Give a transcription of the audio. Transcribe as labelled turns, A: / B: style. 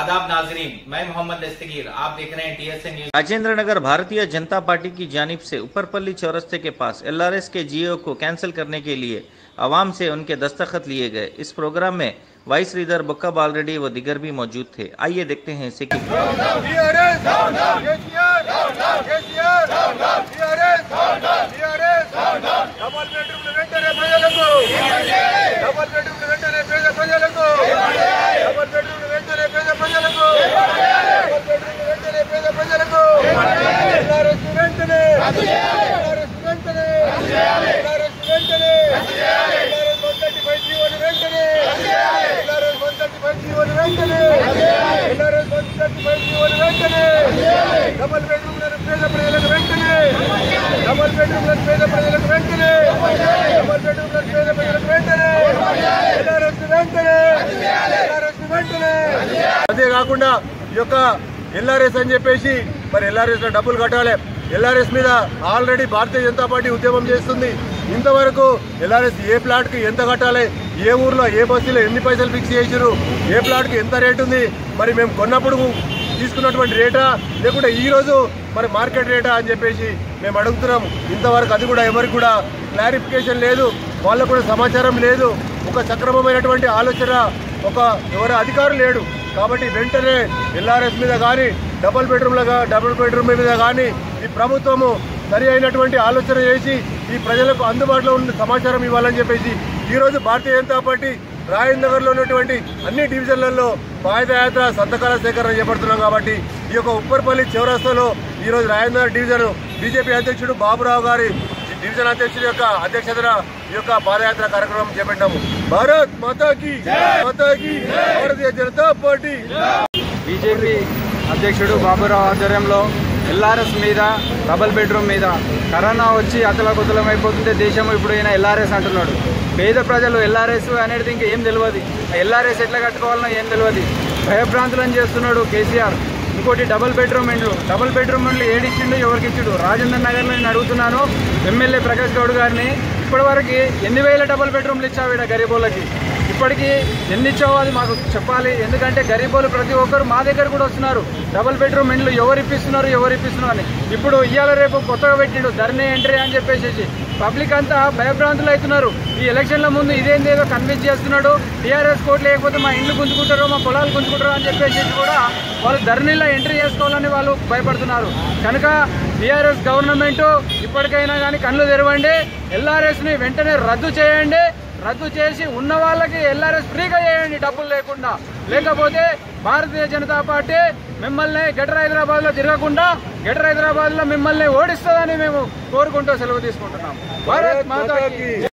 A: आदाब नाजरीन मैं मोहम्मद दस्तगीर आप देख रहे हैं टीएसए न्यूज
B: राजेंद्र नगर भारतीय जनता पार्टी की जानिब से ऊपरपल्ली चौरस्ते के पास एलआरएस के जीओ को कैंसिल करने के लिए आवाम से उनके दस्तखत लिए गए इस प्रोग्राम में वाइस लीडर बुक्का बालरेड्डी व दिगर भी मौजूद थे आइए देखते हैं इसे की
C: టీఆర్ఎస్ కేసీఆర్ కేసీఆర్ టీఆర్ఎస్ టీఆర్ఎస్ డబల్ బెడ్రూమ్ వెంటనే ప్రజలకు డబల్ బెడ్రూమ్ వెంటనే పేద ప్రజలకు డబల్ బెడ్రూమ్ వెంటనే పేద ప్రజలకు డబల్ బెడ్రూమ్ వెంటనే పేద ప్రజలకు టీఆర్ఎస్ వెంటనే టీఆర్ఎస్ వెంటనే టీఆర్ఎస్ వెంటనే టీఆర్ఎస్ వన్ థర్టీ ఫైవ్ జీవోని వెంటనే టీఆర్ఎస్ వన్ థర్టీ ఫైవ్ జీవోని వెంటనే టీఆర్ఎస్ వన్ థర్టీ ఫైవ్ జీవోని వెంటనే డబల్ బెడ్రూమ్ పేద ప్రజలకు వెంటనే డబల్ బెడ్రూమ్ పేద ప్రజలకు వెంటనే డబల్ బెడ్రూమ్ పేద ప్రజలకు వెంటనే టీఆర్ఎస్ వెంటనే టీఆర్ఎస్ వెంటనే అదే కాకుండా ఈ యొక్క ఎల్ఆర్ఎస్ అని చెప్పేసి మరి ఎల్ఆర్ఎస్ లో డబ్బులు కట్టాలి ఎల్ఆర్ఎస్ మీద ఆల్రెడీ భారతీయ జనతా పార్టీ ఉద్యమం చేస్తుంది ఇంతవరకు ఎల్ఆర్ఎస్ ఏ ప్లాట్ కి ఎంత కట్టాలి ఏ ఊర్లో ఏ బస్సులో ఎన్ని పైసలు ఫిక్స్ చేసిరు ఏ ప్లాట్ కి ఎంత రేట్ ఉంది మరి మేము కొన్నప్పుడు తీసుకున్నటువంటి రేటా లేకుంటే ఈ రోజు మరి మార్కెట్ రేటా అని చెప్పేసి మేము అడుగుతున్నాం ఇంతవరకు అది కూడా ఎవరికి కూడా క్లారిఫికేషన్ లేదు వాళ్ళకు కూడా సమాచారం లేదు ఒక సక్రమమైనటువంటి ఆలోచన ఒక ఎవరి అధికారం లేడు కాబట్టి వెంటనే ఎల్ఆర్ఎస్ మీద కానీ డబుల్ బెడ్రూమ్ల డబుల్ బెడ్రూమ్ మీద కానీ ఈ ప్రభుత్వము సరి అయినటువంటి ఆలోచన చేసి ఈ ప్రజలకు అందుబాటులో ఉన్న సమాచారం ఇవ్వాలని చెప్పేసి ఈ రోజు భారతీయ జనతా పార్టీ రాజేంద్ర నగర్ లో ఉన్నటువంటి అన్ని డివిజన్లలో పాదయాత్ర సంతకాల సేకరణ చేపడుతున్నాం కాబట్టి ఈ యొక్క ఉప్పర్పల్లి చౌరస్తాలో ఈ రోజు రాజేంద్ర డివిజన్ బీజేపీ అధ్యక్షుడు బాబురావు గారి డివిజన్ అధ్యక్షుడి యొక్క అధ్యక్షతన ఈ యొక్క పాదయాత్ర కార్యక్రమం చేపట్టాము భారత్ మాతాకి మాతాకి భారతీయ జనతా పార్టీ
D: బీజేపీ అధ్యక్షుడు బాబురావు ఆధ్వర్యంలో ఎల్ఆర్ఎస్ మీద డబల్ బెడ్రూమ్ మీద కరోనా వచ్చి అతలకుతలం అయిపోతుంటే దేశం ఇప్పుడు ఈయన ఎల్ఆర్ఎస్ అంటున్నాడు పేద ప్రజలు ఎల్ఆర్ఎస్ అనేది ఇంకా ఏం తెలియదు ఎల్ఆర్ఎస్ ఎట్లా కట్టుకోవాలనో ఏం తెలియదు భయభ్రాంతులను చేస్తున్నాడు కేసీఆర్ ఇంకోటి డబుల్ బెడ్రూమ్ ఇండ్లు డబుల్ బెడ్రూమ్ ఇండ్లు ఏడిచ్చిండు ఎవరికి ఇచ్చిండు రాజేంద్ర నగర్లో నేను అడుగుతున్నాను ఎమ్మెల్యే ప్రకాష్ గౌడ్ గారిని ఇప్పటివరకు ఎన్ని వేల డబుల్ బెడ్రూమ్లు ఇచ్చావు ఇక్కడ గరీబోళ్ళకి ఇప్పటికీ ఎన్ని ఇచ్చావో అది మాకు చెప్పాలి ఎందుకంటే గరీబోలు ప్రతి ఒక్కరు మా దగ్గర కూడా వస్తున్నారు డబుల్ బెడ్రూమ్ ఇండ్లు ఎవరు ఇప్పిస్తున్నారు ఎవరు ఇప్పిస్తున్నారు అని ఇప్పుడు ఇవాళ రేపు కొత్తగా పెట్టిండు ధరణి ఎంట్రీ అని చెప్పేసి పబ్లిక్ అంతా భయభ్రాంతులు అవుతున్నారు ఈ ఎలక్షన్ల ముందు ఇదేంది ఏదో కన్విన్స్ చేస్తున్నాడు టీఆర్ఎస్ కోట్ లేకపోతే మా ఇండ్లు గుంజుకుంటారో మా పొలాలు గుంజుకుంటారో అని చెప్పేసి కూడా వాళ్ళు ధరణిలో ఎంట్రీ చేసుకోవాలని వాళ్ళు భయపడుతున్నారు కనుక టీఆర్ఎస్ గవర్నమెంట్ ఇప్పటికైనా కానీ కళ్ళు తెరవండి ఎల్ఆర్ఎస్ ని వెంటనే రద్దు చేయండి రద్దు చేసి ఉన్న వాళ్ళకి ఎల్ఆర్ఎస్ ఫ్రీగా చేయండి డబ్బులు లేకుండా లేకపోతే భారతీయ జనతా పార్టీ మిమ్మల్ని గెటర్ హైదరాబాద్ లో తిరగకుండా గెటర్ హైదరాబాద్ లో మిమ్మల్ని ఓడిస్తుందని మేము కోరుకుంటూ సెలవు తీసుకుంటున్నాం భారత్ మాతాకి